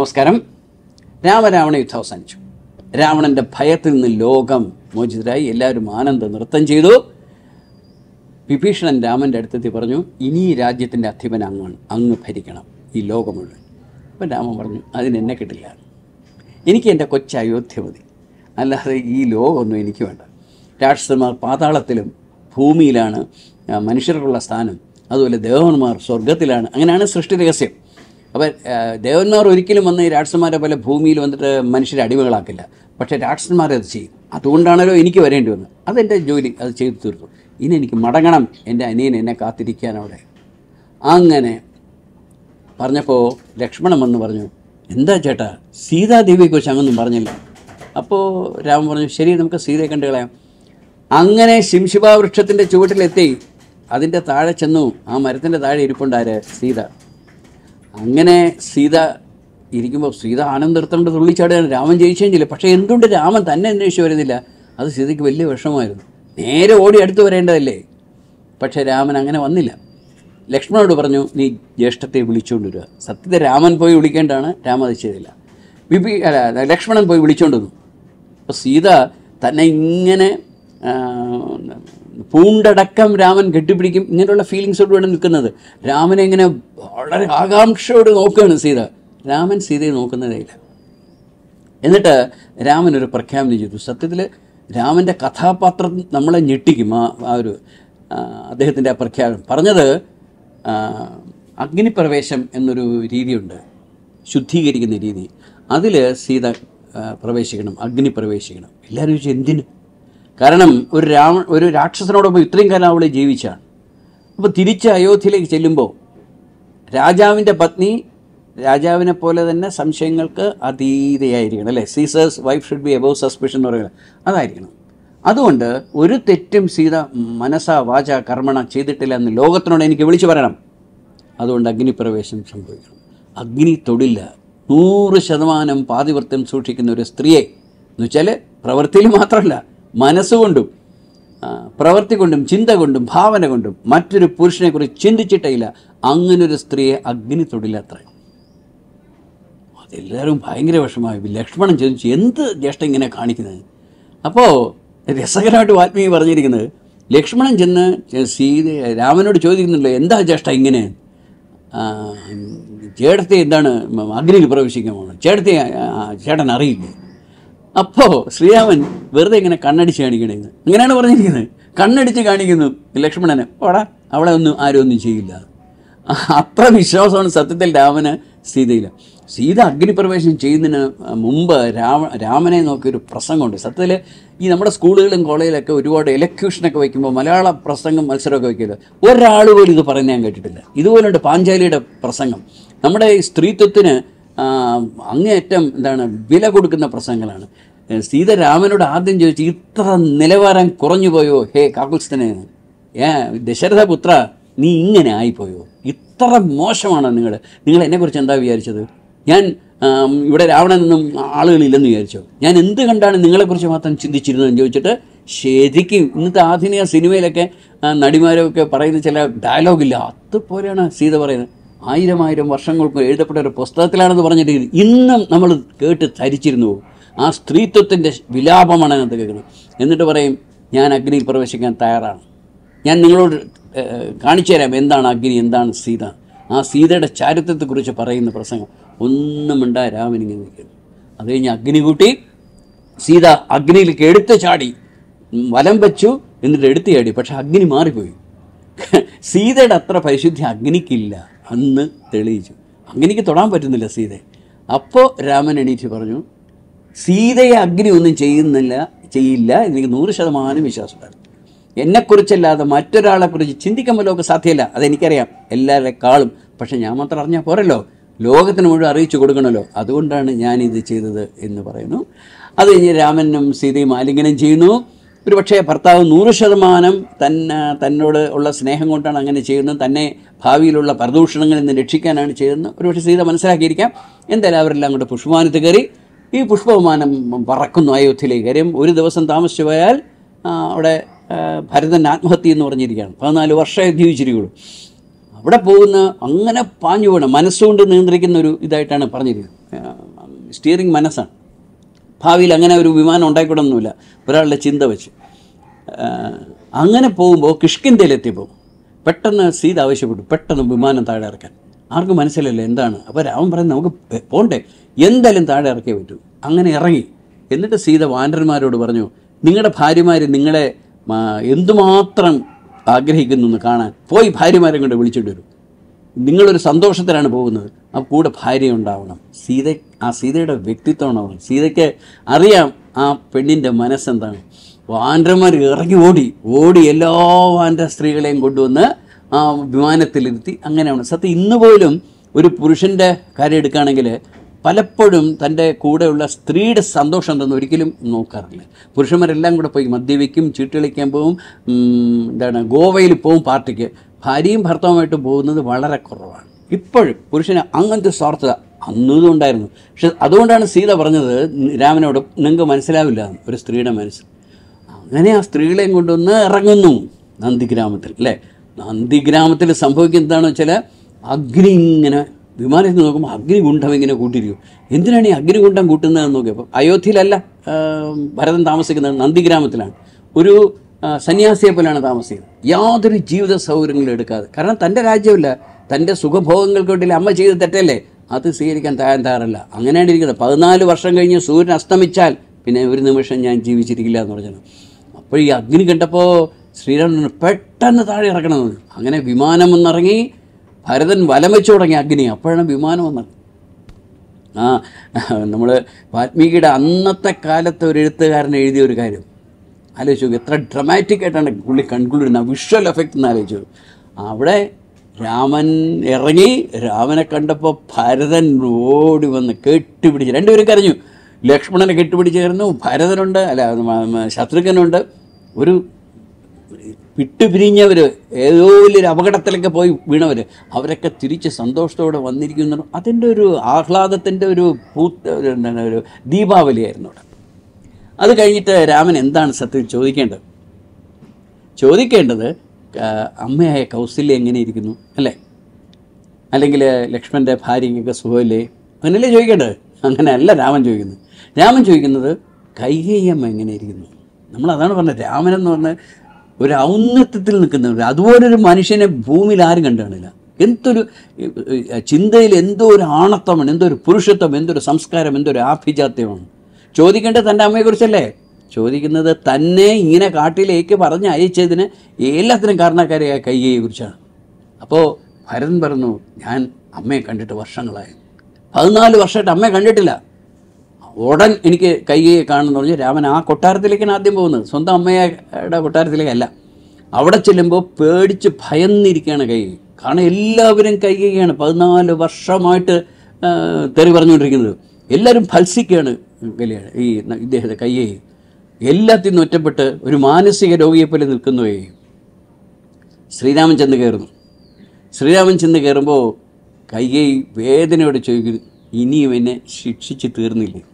നമസ്കാരം രാമരാവണ യുദ്ധം അവസാനിച്ചു രാവണന്റെ ഭയത്തിൽ നിന്ന് ലോകം മോചിതരായി എല്ലാവരും ആനന്ദ നൃത്തം ചെയ്തു വിഭീഷണൻ രാമൻ്റെ അടുത്തെത്തി പറഞ്ഞു ഇനി ഈ രാജ്യത്തിൻ്റെ അധിപൻ അങ്ങാണ് അങ്ങ് ഭരിക്കണം ഈ ലോകം മുഴുവൻ അപ്പം രാമൻ പറഞ്ഞു അതിന് എന്നെ കിട്ടില്ല എനിക്ക് എൻ്റെ കൊച്ചു അയോധ്യ മതി അല്ലാതെ ഈ ലോകമൊന്നും എനിക്ക് വേണ്ട രാക്ഷസന്മാർ പാതാളത്തിലും ഭൂമിയിലാണ് ആ, മനുഷ്യർക്കുള്ള സ്ഥാനം അതുപോലെ ദേവന്മാർ സ്വർഗത്തിലാണ് അങ്ങനെയാണ് സൃഷ്ടി രഹസ്യം അപ്പോൾ ദേവന്മാർ ഒരിക്കലും വന്ന് ഈ രാക്ഷസന്മാരെ പോലെ ഭൂമിയിൽ വന്നിട്ട് മനുഷ്യരെ അടിമകളാക്കില്ല പക്ഷേ രാക്ഷസന്മാരെ അത് ചെയ്യും അതുകൊണ്ടാണല്ലോ എനിക്ക് വരേണ്ടി വന്നത് അതെൻ്റെ ജോലി അത് ചെയ്തു തീർത്തു ഇനി എനിക്ക് മടങ്ങണം എൻ്റെ അനിയൻ എന്നെ കാത്തിരിക്കാൻ അവിടെ അങ്ങനെ പറഞ്ഞപ്പോൾ ലക്ഷ്മണൻ വന്ന് പറഞ്ഞു എന്താ ചേട്ടാ സീതാദേവിയെക്കുറിച്ച് അങ്ങൊന്നും പറഞ്ഞില്ല അപ്പോൾ രാമൻ പറഞ്ഞു ശരി നമുക്ക് സീതയെ കണ്ടു കളയാം അങ്ങനെ ശിംശിബാ വൃക്ഷത്തിൻ്റെ ചുവട്ടിലെത്തി അതിൻ്റെ താഴെ ചെന്നു ആ മരത്തിൻ്റെ താഴെ ഇരിപ്പുണ്ടാര് സീത അങ്ങനെ സീത ഇരിക്കുമ്പോൾ സീത ആനന്ദർത്തോണ്ട് തുള്ളിച്ചാടുകയാണ് രാമൻ ജയിച്ചേം ചെയ്യില്ല പക്ഷേ എന്തുകൊണ്ട് രാമൻ തന്നെ അന്വേഷിച്ച് വരുന്നില്ല അത് സീതയ്ക്ക് വലിയ വിഷമമായിരുന്നു നേരെ ഓടി അടുത്ത് വരേണ്ടതല്ലേ പക്ഷേ രാമൻ അങ്ങനെ വന്നില്ല ലക്ഷ്മണനോട് പറഞ്ഞു നീ ജ്യേഷ്ഠത്തെ വിളിച്ചുകൊണ്ട് വരിക സത്യത്തെ രാമൻ പോയി വിളിക്കേണ്ടതാണ് രാമൻ അത് ചെയ്തില്ല വിഭി അല്ല ലക്ഷ്മണൻ പോയി വിളിച്ചുകൊണ്ട് വന്നു അപ്പോൾ സീത തന്നെ ഇങ്ങനെ ആ, പൂണ്ടടക്കം രാമൻ കെട്ടിപ്പിടിക്കും ഇങ്ങനെയുള്ള ഫീലിങ്സോട് വേണം നിൽക്കുന്നത് രാമനെ ഇങ്ങനെ വളരെ ആകാംക്ഷയോട് നോക്കുകയാണ് സീത രാമൻ സീതയെ നോക്കുന്നതേ ഇല്ല എന്നിട്ട് രാമൻ ഒരു പ്രഖ്യാപനം ചെയ്തു സത്യത്തിൽ രാമൻ്റെ കഥാപാത്രം നമ്മളെ ഞെട്ടിക്കും ആ ആ ഒരു ആ, അദ്ദേഹത്തിൻ്റെ ആ പ്രഖ്യാപനം പറഞ്ഞത് ആ, അഗ്നിപ്രവേശം എന്നൊരു രീതിയുണ്ട് ശുദ്ധീകരിക്കുന്ന രീതി അതിൽ സീത ആ, പ്രവേശിക്കണം അഗ്നി പ്രവേശിക്കണം എല്ലാവരും ചോദിച്ചു എന്തിന് കാരണം ഒരു രാമ ഒരു രാക്ഷസനോടൊപ്പം ഇത്രയും കാലം അവളെ ജീവിച്ചാണ് അപ്പോൾ തിരിച്ച് അയോധ്യയിലേക്ക് ചെല്ലുമ്പോൾ രാജാവിൻ്റെ പത്നി രാജാവിനെ പോലെ തന്നെ സംശയങ്ങൾക്ക് അതീതയായിരിക്കണം അല്ലേ Caesar's wife should be above suspicion എന്ന് പറയുന്നത് അതായിരിക്കണം അതുകൊണ്ട് ഒരു തെറ്റും സീത മനസ്സ വാച കർമ്മണ ചെയ്തിട്ടില്ല എന്ന് ലോകത്തിനോട് എനിക്ക് വിളിച്ചു പറയണം അതുകൊണ്ട് അഗ്നിപ്രവേശം സംഭവിക്കണം അഗ്നി തൊടില്ല നൂറ് ശതമാനം പാതിവൃത്യം സൂക്ഷിക്കുന്ന ഒരു സ്ത്രീയെ എന്ന് വെച്ചാൽ പ്രവൃത്തിയിൽ മാത്രമല്ല മനസ്സുകൊണ്ടും ആ, പ്രവൃത്തി കൊണ്ടും ചിന്ത കൊണ്ടും ഭാവന കൊണ്ടും മറ്റൊരു പുരുഷനെക്കുറിച്ച് ചിന്തിച്ചിട്ടേ ഇല്ല അങ്ങനൊരു സ്ത്രീയെ അഗ്നി തൊടില്ലത്ര അതെല്ലാവരും ഭയങ്കര വിഷമമായി ലക്ഷ്മണൻ ചോദിച്ചു എന്ത് ജ്യേഷ്ഠ ഇങ്ങനെ കാണിക്കുന്നത് അപ്പോൾ രസകരമായിട്ട് വാൽമീകി പറഞ്ഞിരിക്കുന്നത് ലക്ഷ്മണൻ ചെന്ന് സീത രാമനോട് ചോദിക്കുന്നുണ്ടല്ലോ എന്താ ജ്യേഷ്ഠ ഇങ്ങനെ ആ, ചേട്ടത്തെ എന്താണ് അഗ്നിയിൽ പ്രവേശിക്കാൻ പോകുന്നത് ചേട്ടത്തെ ആ, ചേട്ടൻ അറിയില്ലേ അപ്പോൾ ശ്രീരാമൻ വെറുതെ ഇങ്ങനെ കണ്ണടിച്ച് കാണിക്കണേന്ന് അങ്ങനെയാണ് പറഞ്ഞിരിക്കുന്നത് കണ്ണടിച്ച് കാണിക്കുന്നു ലക്ഷ്മണന് ഓടാ അവളെ ഒന്നും ആരും ഒന്നും ചെയ്യില്ല അത്ര വിശ്വാസമാണ് സത്യത്തിൽ രാമന് സീതയിൽ സീത അഗ്നിപ്രവേശനം ചെയ്യുന്നതിന് മുമ്പ് രാമ രാമനെ നോക്കിയൊരു പ്രസംഗമുണ്ട് സത്യത്തിൽ ഈ നമ്മുടെ സ്കൂളുകളിലും കോളേജിലൊക്കെ ഒരുപാട് എലക്യൂഷനൊക്കെ വയ്ക്കുമ്പോൾ മലയാള പ്രസംഗം മത്സരമൊക്കെ വയ്ക്കില്ല ഒരാൾ പോലും ഇത് പറയുന്നത് ഞാൻ കേട്ടിട്ടില്ല ഇതുപോലുണ്ട് പാഞ്ചാലിയുടെ പ്രസംഗം നമ്മുടെ ഈ സ്ത്രീത്വത്തിന് ആ, അങ്ങേയറ്റം എന്താണ് വില കൊടുക്കുന്ന പ്രസംഗങ്ങളാണ് ഏ, സീത രാമനോട് ആദ്യം ചോദിച്ചു ഇത്ര നിലവാരം കുറഞ്ഞു പോയോ ഹേ കാകുൽസ്ഥനെ ഏ ദശരഥപുത്ര നീ ഇങ്ങനെ ആയിപ്പോയോ ഇത്ര മോശമാണോ നിങ്ങൾ നിങ്ങൾ എന്നെക്കുറിച്ച് എന്താ വിചാരിച്ചത് ഞാൻ ആം, ഇവിടെ രാവണനൊന്നും ആളുകളില്ലെന്ന് വിചാരിച്ചോ ഞാൻ എന്ത് കണ്ടാണ് നിങ്ങളെക്കുറിച്ച് മാത്രം ചിന്തിച്ചിരുന്നതെന്ന് ചോദിച്ചിട്ട് ശരിക്കും ഇന്നത്തെ ആധുനിക സിനിമയിലൊക്കെ ആ, നടിമാരൊക്കെ പറയുന്ന ചില ഡയലോഗില്ല അതുപോലെയാണ് സീത പറയുന്നത് ആയിരം ആയിരം വർഷങ്ങൾക്ക് എഴുതപ്പെട്ട ഒരു പുസ്തകത്തിലാണെന്ന് പറഞ്ഞിട്ട് ഇന്നും നമ്മൾ കേട്ട് ധരിച്ചിരുന്നു പോകും. ആ സ്ത്രീത്വത്തിൻ്റെ വിലാപമാണ് അതിനകത്ത് കേൾക്കുന്നത് എന്നിട്ട് പറയും ഞാൻ അഗ്നിയിൽ പ്രവേശിക്കാൻ തയ്യാറാണ് ഞാൻ നിങ്ങളോട് ഏഹ്, കാണിച്ചു തരാം എന്താണ് അഗ്നി എന്താണ് സീത ആ സീതയുടെ ചാരിത്രത്തെക്കുറിച്ച് പറയുന്ന പ്രസംഗം ഒന്നും ഉണ്ടായ രാമൻ ഇങ്ങനെ നിൽക്കുന്നു അത് കഴിഞ്ഞ് അഗ്നി കൂട്ടി സീത അഗ്നിയിലേക്ക് എടുത്ത് ചാടി ഉം, വലം വെച്ചു എന്നിട്ട് എടുത്ത് ചാടി പക്ഷെ അഗ്നി മാറിപ്പോയി സീതയുടെ അത്ര പരിശുദ്ധി അഗ്നിക്കില്ല അന്ന് തെളിയിച്ചു അഗ്നിക്ക് തൊടാൻ പറ്റുന്നില്ല സീതയെ അപ്പോൾ രാമൻ എണീറ്റ് പറഞ്ഞു സീതയെ അഗ്നി ഒന്നും ചെയ്യുന്നില്ല ചെയ്യില്ല എനിക്ക് നൂറ് ശതമാനം വിശ്വാസമുണ്ടായിരുന്നു എന്നെക്കുറിച്ചല്ലാതെ മറ്റൊരാളെക്കുറിച്ച് ചിന്തിക്കാൻ പോലും ഒക്കെ സാധ്യമല്ല അതെനിക്കറിയാം എല്ലാവരെക്കാളും പക്ഷെ ഞാൻ മാത്രം അറിഞ്ഞാൽ പോരല്ലോ ലോകത്തിന് മുഴുവൻ അറിയിച്ചു കൊടുക്കണമല്ലോ അതുകൊണ്ടാണ് ഞാൻ ഇത് ചെയ്തത് എന്ന് പറയുന്നു അത് കഴിഞ്ഞ് രാമനും സീതയും ആലിംഗനം ചെയ്യുന്നു ഒരു പക്ഷേ ഭർത്താവ് നൂറ് ശതമാനം തന്നെ തന്നോട് ഉള്ള സ്നേഹം കൊണ്ടാണ് അങ്ങനെ ചെയ്യുന്നത് തന്നെ ഭാവിയിലുള്ള പ്രദൂഷണങ്ങളിൽ നിന്ന് രക്ഷിക്കാനാണ് ചെയ്തതെന്ന് ഒരുപക്ഷെ സീത മനസ്സിലാക്കിയിരിക്കാം എന്തായാലും അവരെല്ലാം കൂടെ പുഷ്പമാനത്ത് കയറി ഈ പുഷ്പവിമാനം പറക്കുന്നു അയോധ്യയിലേക്ക് കാര്യം ഒരു ദിവസം താമസിച്ചു പോയാൽ ആ, അവിടെ ആ, ഭരതൻ ആത്മഹത്യ എന്ന് പറഞ്ഞിരിക്കുകയാണ് പതിനാല് വർഷമേ ജീവിച്ചിരിക്കുള്ളൂ അവിടെ പോകുന്ന അങ്ങനെ പാഞ്ഞു പോകണം മനസ്സുകൊണ്ട് നിയന്ത്രിക്കുന്ന ഒരു ഇതായിട്ടാണ് പറഞ്ഞിരിക്കുന്നത് സ്റ്റിയറിംഗ് മനസ്സാണ് ഭാവിയിൽ അങ്ങനെ ഒരു വിമാനം ഉണ്ടായിക്കൂടൊന്നുമില്ല ഒരാളുടെ ചിന്ത വെച്ച് ആ, അങ്ങനെ പോകുമ്പോൾ കിഷ്കിന്തയിലെത്തിയപ്പോൾ പെട്ടെന്ന് സീത ആവശ്യപ്പെട്ടു പെട്ടെന്ന് വിമാനം താഴെ ഇറക്കാൻ ആർക്കും മനസ്സിലല്ല എന്താണ് അപ്പോൾ രാമൻ പറയുന്നത് നമുക്ക് പെ- പോണ്ടേ എന്തായാലും താഴെ ഇറക്കിയേ പറ്റൂ അങ്ങനെ ഇറങ്ങി എന്നിട്ട് സീത വാനരന്മാരോട് പറഞ്ഞു നിങ്ങളുടെ ഭാര്യമാർ നിങ്ങളെ ആ, എന്തുമാത്രം ആഗ്രഹിക്കുന്നു എന്ന് കാണാൻ പോയി ഭാര്യമാരെ കൊണ്ട് വിളിച്ചിട്ട് വരും നിങ്ങളൊരു സന്തോഷത്തിലാണ് പോകുന്നത് ആ കൂടെ ഭാര്യ ഉണ്ടാവണം സീത ആ സീതയുടെ വ്യക്തിത്വം ഉണ്ടാവണം സീതയ്ക്ക് അറിയാം ആ പെണ്ണിൻ്റെ മനസ്സെന്താണ് വാൻഡ്രന്മാർ ഇറങ്ങി ഓടി ഓടി എല്ലാ വാൻഡ്ര സ്ത്രീകളെയും കൊണ്ടുവന്ന് ആ വിമാനത്തിലിരുത്തി അങ്ങനെയാണ് സത്യം ഇന്ന് പോലും ഒരു പുരുഷൻ്റെ കാര്യം എടുക്കുകയാണെങ്കിൽ പലപ്പോഴും തൻ്റെ കൂടെയുള്ള സ്ത്രീയുടെ സന്തോഷം എന്തെന്ന് ഒരിക്കലും നോക്കാറില്ല പുരുഷന്മാരെല്ലാം കൂടെ പോയി മദ്യപിക്കും ചീട്ട് കളിക്കാൻ പോവും ഉം, എന്താണ് ഗോവയിൽ പോവും പാർട്ടിക്ക് ഭാര്യയും ഭർത്താവുമായിട്ട് പോകുന്നത് വളരെ കുറവാണ് ഇപ്പോഴും പുരുഷന് അങ്ങനത്തെ സ്വാർത്ഥത അന്നും ഇതും ഉണ്ടായിരുന്നു പക്ഷെ അതുകൊണ്ടാണ് സീത പറഞ്ഞത് രാമനോട് നിങ്ങൾക്ക് മനസ്സിലാവില്ല എന്ന്, ഒരു സ്ത്രീയുടെ മനസ്സ് അങ്ങനെ ആ സ്ത്രീകളെയും കൊണ്ടുവന്ന് ഇറങ്ങുന്നു നന്ദിഗ്രാമത്തിൽ അല്ലേ നന്ദിഗ്രാമത്തിൽ സംഭവിക്കുന്നത് എന്താണെന്ന് വെച്ചാൽ അഗ്നി ഇങ്ങനെ വിമാനത്തിൽ നോക്കുമ്പോൾ അഗ്നികുണ്ഠം ഇങ്ങനെ കൂട്ടിയിരിക്കും എന്തിനാണ് ഈ അഗ്നികുണ്ഠം കൂട്ടുന്നതെന്ന് നോക്കിയപ്പോൾ അയോധ്യയിലല്ല ആ, ഭരതൻ താമസിക്കുന്നത് നന്ദിഗ്രാമത്തിലാണ് ഒരു ആ, സന്യാസിയെ പോലെയാണ് താമസിക്കുന്നത് യാതൊരു ജീവിത സൗകര്യങ്ങളും എടുക്കാതെ കാരണം തൻ്റെ രാജ്യമല്ല തൻ്റെ സുഖഭോഗങ്ങൾക്ക് വേണ്ടി അമ്മ ചെയ്ത് തെറ്റല്ലേ അത് സ്വീകരിക്കാൻ തയ്യാൻ തയ്യാറല്ല അങ്ങനെയാണ് ഇരിക്കുന്നത് പതിനാല് വർഷം കഴിഞ്ഞ് സൂര്യൻ അസ്തമിച്ചാൽ പിന്നെ ഒരു നിമിഷം ഞാൻ ജീവിച്ചിരിക്കില്ല എന്ന് പറഞ്ഞു അപ്പോൾ ഈ അഗ്നി കണ്ടപ്പോൾ ശ്രീരാമൻ പെട്ടെന്ന് താഴെ ഇറക്കണമെന്ന് അങ്ങനെ വിമാനം ഒന്നിറങ്ങി ഭരതൻ വലം വെച്ചു തുടങ്ങി അഗ്നി അപ്പോഴാണ് വിമാനം വന്നത് ആ നമ്മൾ വാൽമീകിയുടെ അന്നത്തെ കാലത്തെ ഒരു എഴുത്തുകാരൻ എഴുതിയ ഒരു കാര്യം ആലോചിച്ചു നോക്ക് എത്ര ഡ്രമാറ്റിക് ആയിട്ടാണ് പുള്ളി കൺക്ലൂഡ് വിഷ്വൽ എഫക്റ്റ് എന്ന് ആലോചിച്ചു അവിടെ രാമൻ ഇറങ്ങി രാമനെ കണ്ടപ്പോൾ ഭരതൻ ഓടി വന്ന് കെട്ടിപ്പിടിച്ച് രണ്ടുപേരും കരഞ്ഞു ലക്ഷ്മണനെ കെട്ടിപ്പിടിച്ചായിരുന്നു ഭരതനുണ്ട് അല്ല മ- മ- ശത്രുഘ്നുണ്ട് ഒരു വിട്ടുപിരിഞ്ഞവർ ഏതോ വലിയൊരു അപകടത്തിലൊക്കെ പോയി വീണവർ അവരൊക്കെ തിരിച്ച് സന്തോഷത്തോടെ വന്നിരിക്കുന്നു അതിൻ്റെ ഒരു ആഹ്ലാദത്തിൻ്റെ ഒരു പൂത്ത് ഒരു എന്താണ് ഒരു ദീപാവലിയായിരുന്നു അവിടെ അത് കഴിഞ്ഞിട്ട് രാമൻ എന്താണ് സത്യത്തിൽ ചോദിക്കേണ്ടത് ചോദിക്കേണ്ടത് ആ, അമ്മയായ കൗസല്യ എങ്ങനെ ഇരിക്കുന്നു അല്ലേ അല്ലെങ്കിൽ ലക്ഷ്മണൻ്റെ ഭാര്യയ്ക്കൊക്കെ സുഖമില്ലേ അങ്ങനെയല്ലേ ചോദിക്കേണ്ടത് അങ്ങനെയല്ല രാമൻ ചോദിക്കുന്നത് രാമൻ ചോദിക്കുന്നത് കൈകേയമ്മ എങ്ങനെ ഇരിക്കുന്നു നമ്മൾ അതാണ് പറഞ്ഞത് രാമൻ എന്ന് പറഞ്ഞ ഒരു ഔന്നത്യത്തിൽ നിൽക്കുന്നവർ അതുപോലൊരു മനുഷ്യനെ ഭൂമിയിൽ ആരും കണ്ടു കാണില്ല എന്തൊരു ഏ, ഏ, ചിന്തയിൽ എന്തോ ഒരു ആണത്വമാണ് എന്തോ ഒരു പുരുഷത്വം എന്തൊരു സംസ്കാരം എന്തൊരു ആഭിജാത്യമാണ് ചോദിക്കേണ്ടത് തൻ്റെ അമ്മയെക്കുറിച്ചല്ലേ ചോദിക്കുന്നത് തന്നെ ഇങ്ങനെ കാട്ടിലേക്ക് പറഞ്ഞ് അയച്ചതിന് എല്ലാത്തിനും കാരണക്കാരിയായ കൈകയെക്കുറിച്ചാണ് അപ്പോൾ ഭരതൻ പറഞ്ഞു ഞാൻ അമ്മയെ കണ്ടിട്ട് വർഷങ്ങളായി പതിനാല് വർഷമായിട്ട് അമ്മയെ കണ്ടിട്ടില്ല ഉടൻ എനിക്ക് കൈകയെ കാണുമെന്ന് പറഞ്ഞ് രാമൻ ആ കൊട്ടാരത്തിലേക്കാണ് ആദ്യം പോകുന്നത് സ്വന്തം അമ്മയുടെ കൊട്ടാരത്തിലേക്കല്ല അവിടെ ചെല്ലുമ്പോൾ പേടിച്ച് ഭയന്നിരിക്കുകയാണ് കൈ കാരണം എല്ലാവരും കൈകയാണ് പതിനാല് വർഷമായിട്ട് ആ, തെറി പറഞ്ഞുകൊണ്ടിരിക്കുന്നത് എല്ലാവരും ഫത്സിക്കുകയാണ് കല്യാണം ഈ ഇദ്ദേഹത്തെ കയ്യെ എല്ലാത്തിൽ നിന്നും ഒറ്റപ്പെട്ട് ഒരു മാനസിക രോഗിയെപ്പോലെ നിൽക്കുന്നു കൈ ശ്രീരാമൻ ചെന്ന് കയറുന്നു ശ്രീരാമൻ ചെന്ന് കയറുമ്പോൾ കൈകൈ വേദനയോട് ചോദിക്കുന്നു ഇനിയും എന്നെ ശിക്ഷിച്ച് തീർന്നില്ലേ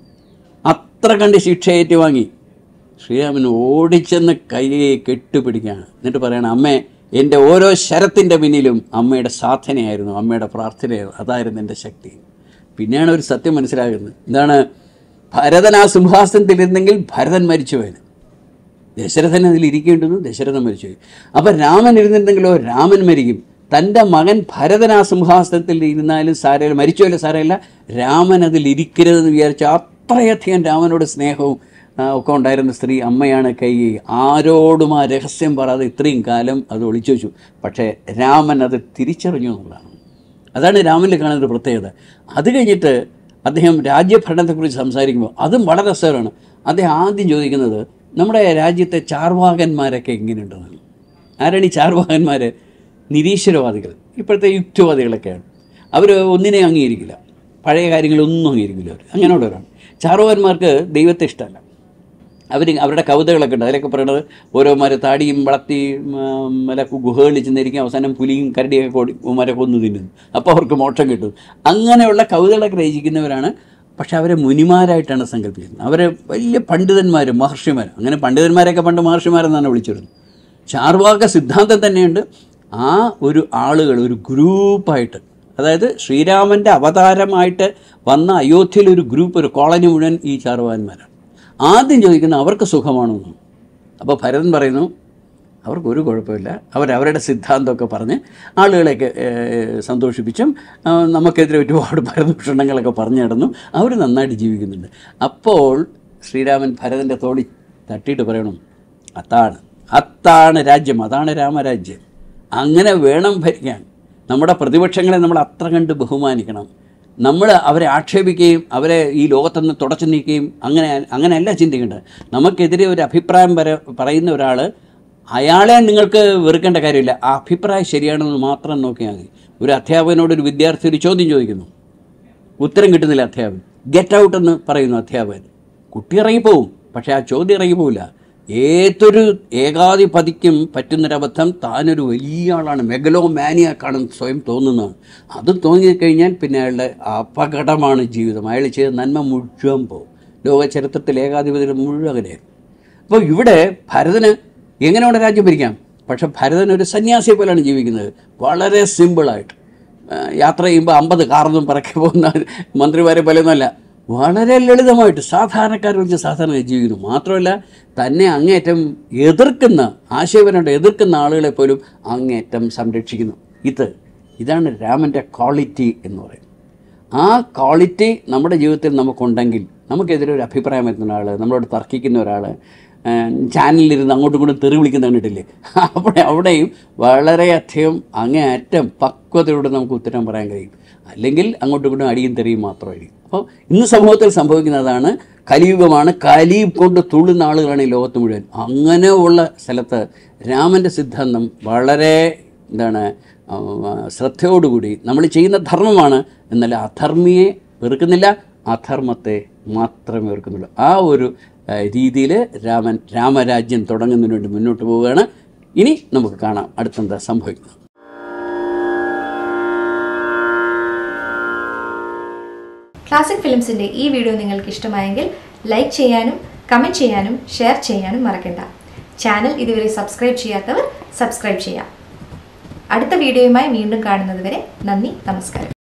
അത്ര കണ്ട് ശിക്ഷ ഏറ്റുവാങ്ങി ശ്രീരാമൻ ഓടിച്ചെന്ന് കൈകയെ കെട്ടുപിടിക്കുകയാണ് എന്നിട്ട് പറയണം അമ്മേ എൻ്റെ ഓരോ ശരത്തിൻ്റെ പിന്നിലും അമ്മയുടെ സാധനയായിരുന്നു അമ്മയുടെ പ്രാർത്ഥനയായിരുന്നു അതായിരുന്നു എൻ്റെ ശക്തി പിന്നെയാണ് ഒരു സത്യം മനസ്സിലാകുന്നത് എന്താണ് ഭരതൻ ആ സിംഹാസനത്തിലിരുന്നെങ്കിൽ ഭരതൻ മരിച്ചു പോയത് ദശരഥൻ അതിൽ ഇരിക്കേണ്ടുന്നു ദശരഥൻ മരിച്ചുപോയി അപ്പം രാമൻ ഇരുന്നിട്ടുണ്ടെങ്കിലോ രാമൻ മരിക്കും തൻ്റെ മകൻ ഭരതൻ ആ സിംഹാസനത്തിൽ ഇരുന്നാലും സാരമില്ല മരിച്ചുവല്ലോ സാരമില്ല രാമൻ അതിൽ ഇരിക്കരുതെന്ന് വിചാരിച്ച അത്രയധികം രാമനോട് സ്നേഹവും ആ, ഒക്കെ ഉണ്ടായിരുന്ന സ്ത്രീ അമ്മയാണ് കൈ ആരോടും ആ രഹസ്യം പറയാതെ ഇത്രയും കാലം അത് ഒളിച്ചു വെച്ചു പക്ഷേ രാമൻ അത് തിരിച്ചറിഞ്ഞു എന്നുള്ളതാണ് അതാണ് രാമനിൽ കാണുന്ന ഒരു പ്രത്യേകത അത് കഴിഞ്ഞിട്ട് അദ്ദേഹം രാജ്യഭരണത്തെക്കുറിച്ച് സംസാരിക്കുമ്പോൾ അതും വളരെ രസകരമാണ് അദ്ദേഹം ആദ്യം ചോദിക്കുന്നത് നമ്മുടെ രാജ്യത്തെ ചാർവാകന്മാരൊക്കെ എങ്ങനെയുണ്ടെന്നാണ് ആരാണ് ഈ ചാർവാകന്മാർ നിരീശ്വരവാദികൾ ഇപ്പോഴത്തെ യുക്തിവാദികളൊക്കെയാണ് അവർ ഒന്നിനെ അംഗീകരിക്കില്ല പഴയ കാര്യങ്ങളൊന്നും അംഗീകരിക്കില്ല അവർ അങ്ങനെയുള്ളവരാണ് ചാർവാകന്മാർക്ക് ദൈവത്തെ ഇഷ്ടമല്ല അവർ അവരുടെ കവിതകളൊക്കെ ഉണ്ട് അതിലൊക്കെ പറയണത് ഓരോമാരെ താടിയും വളർത്തി മല ഗുഹകളിൽ ചെന്നിരിക്കും അവസാനം പുലിയും കരടിയൊക്കെ കൊടി ഉമാരെ കൊന്നു തിന്നുന്നു അപ്പോൾ അവർക്ക് മോക്ഷം കിട്ടും അങ്ങനെയുള്ള കവിതകളൊക്കെ രചിക്കുന്നവരാണ് പക്ഷെ അവരെ മുനിമാരായിട്ടാണ് സങ്കല്പിക്കുന്നത് അവരെ വലിയ പണ്ഡിതന്മാരും മഹർഷിമാരും അങ്ങനെ പണ്ഡിതന്മാരെയൊക്കെ പണ്ട് മഹർഷിമാരെന്നാണ് വിളിച്ചിരുന്നത് ചാർവാക സിദ്ധാന്തം തന്നെയുണ്ട് ആ ഒരു ആളുകൾ ഒരു ഗ്രൂപ്പായിട്ട് അതായത് ശ്രീരാമൻ്റെ അവതാരമായിട്ട് വന്ന അയോധ്യയിൽ ഒരു ഗ്രൂപ്പ് ഒരു കോളനി മുഴുവൻ ഈ ചാർവാന്മാരാണ് ആദ്യം ചോദിക്കുന്ന അവർക്ക് സുഖമാണെന്ന് അപ്പോൾ ഭരതൻ പറയുന്നു അവർക്ക് ഒരു കുഴപ്പമില്ല അവരവരുടെ സിദ്ധാന്തമൊക്കെ പറഞ്ഞ് ആളുകളെയൊക്കെ ഏഹ്, സന്തോഷിപ്പിച്ചും ആ, നമുക്കെതിരെ ഒരുപാട് പരദൂഷണങ്ങളൊക്കെ പറഞ്ഞു നടന്നു അവർ നന്നായിട്ട് ജീവിക്കുന്നുണ്ട് അപ്പോൾ ശ്രീരാമൻ ഭരതൻ്റെ തോളി തട്ടിയിട്ട് പറയണം അതാണ് അത്താണ് രാജ്യം അതാണ് രാമരാജ്യം അങ്ങനെ വേണം ഭരിക്കാൻ നമ്മുടെ പ്രതിപക്ഷങ്ങളെ നമ്മൾ അത്ര കണ്ട് ബഹുമാനിക്കണം നമ്മൾ അവരെ ആക്ഷേപിക്കുകയും അവരെ ഈ ലോകത്തുനിന്ന് തുടച്ചു നീക്കുകയും അങ്ങനെ അങ്ങനെയല്ല ചിന്തിക്കേണ്ടത് നമുക്കെതിരെ ഒരു അഭിപ്രായം വര പറയുന്ന ഒരാൾ അയാളെ നിങ്ങൾക്ക് വെറുക്കേണ്ട കാര്യമില്ല ആ അഭിപ്രായം ശരിയാണെന്ന് മാത്രം നോക്കിയാൽ മതി ഒരു അധ്യാപകനോട് ഒരു വിദ്യാർത്ഥി ഒരു ചോദ്യം ചോദിക്കുന്നു ഉത്തരം കിട്ടുന്നില്ല അധ്യാപകൻ ഗെറ്റ് ഔട്ട് എന്ന് പറയുന്നു അധ്യാപകൻ കുട്ടി ഇറങ്ങിപ്പോവും പക്ഷേ ആ ചോദ്യം ഇറങ്ങിപ്പോവില്ല ഏതൊരു ഏകാധിപതിക്കും പറ്റുന്നൊരബദ്ധം താനൊരു വലിയ ആളാണ് മെഗലോ മാനിയാക്കാണെന്ന് സ്വയം തോന്നുന്നതാണ് അത് തോന്നിക്കഴിഞ്ഞാൽ പിന്നെ അയാളുടെ അപകടമാണ് ജീവിതം അയാൾ ചെയ്ത നന്മ മുഴുവൻ പോകും ലോക ചരിത്രത്തിൽ ഏകാധിപതികൾ മുഴുവൻ അങ്ങനെയായിരുന്നു അപ്പോൾ ഇവിടെ ഭരതന് എങ്ങനെ അവിടെ രാജ്യം ഭരിക്കാം പക്ഷെ ഭരതൻ ഒരു സന്യാസിയെ പോലെയാണ് ജീവിക്കുന്നത് വളരെ സിമ്പിളായിട്ട് ഏഹ് യാത്ര ചെയ്യുമ്പോൾ അമ്പത് കാറൊന്നും പറക്കി പോകുന്ന മന്ത്രിമാരെ പോലെയൊന്നുമല്ല വളരെ ലളിതമായിട്ട് സാധാരണക്കാരെ വെച്ച് സാധാരണ ജീവിക്കുന്നു മാത്രമല്ല തന്നെ അങ്ങേയറ്റം എതിർക്കുന്ന ആശയപരമായിട്ട് എതിർക്കുന്ന ആളുകളെ പോലും അങ്ങേയറ്റം സംരക്ഷിക്കുന്നു ഇത് ഇതാണ് രാമൻ്റെ ക്വാളിറ്റി എന്ന് പറയുന്നത് ആ ക്വാളിറ്റി നമ്മുടെ ജീവിതത്തിൽ നമുക്കുണ്ടെങ്കിൽ നമുക്കെതിരെ ഒരു അഭിപ്രായം വരുന്ന ഒരാൾ നമ്മളോട് തർക്കിക്കുന്ന ഒരാൾ ചാനലിലിരുന്ന് അങ്ങോട്ടും ഇങ്ങോട്ടും തെറി വിളിക്കുന്ന കണ്ടിട്ടില്ലേ അവിടെ അവിടെയും വളരെയധികം അങ്ങേയറ്റം പക്വതയോടെ നമുക്ക് ഉത്തരം പറയാൻ കഴിയും അല്ലെങ്കിൽ അങ്ങോട്ടും ഇങ്ങോട്ടും അടിയും തെറിയും മാത്രമായിരിക്കും അപ്പോൾ ഇന്ന് സമൂഹത്തിൽ സംഭവിക്കുന്നതാണ് കലിയുഗമാണ് കലി കൊണ്ട് തുള്ളുന്ന ആളുകളാണ് ഈ ലോകത്ത് മുഴുവൻ അങ്ങനെ ഉള്ള സ്ഥലത്ത് രാമൻ്റെ സിദ്ധാന്തം വളരെ എന്താണ് ആ, ശ്രദ്ധയോടുകൂടി നമ്മൾ ചെയ്യുന്ന ധർമ്മമാണ് എന്നാൽ അധർമ്മിയെ വെറുക്കുന്നില്ല അധർമ്മത്തെ മാത്രമേ വെറുക്കുന്നുള്ളൂ ആ ഒരു രീതിയിൽ രാമൻ രാമരാജ്യം തുടങ്ങുന്നതിന് വേണ്ടി മുന്നോട്ട് പോവുകയാണ് ഇനി നമുക്ക് കാണാം അടുത്തെന്താ സംഭവിക്കുന്നത് ക്ലാസിക് ഫിലിംസിന്റെ ഈ വീഡിയോ നിങ്ങൾക്ക് ഇഷ്ടമായെങ്കിൽ ലൈക്ക് ചെയ്യാനും കമന്റ് ചെയ്യാനും ഷെയർ ചെയ്യാനും മറക്കണ്ട ചാനൽ ഇതുവരെ സബ്സ്ക്രൈബ് ചെയ്യാത്തവർ സബ്സ്ക്രൈബ് ചെയ്യാം അടുത്ത വീഡിയോയുമായി വീണ്ടും കാണുന്നതുവരെ നന്ദി നമസ്കാരം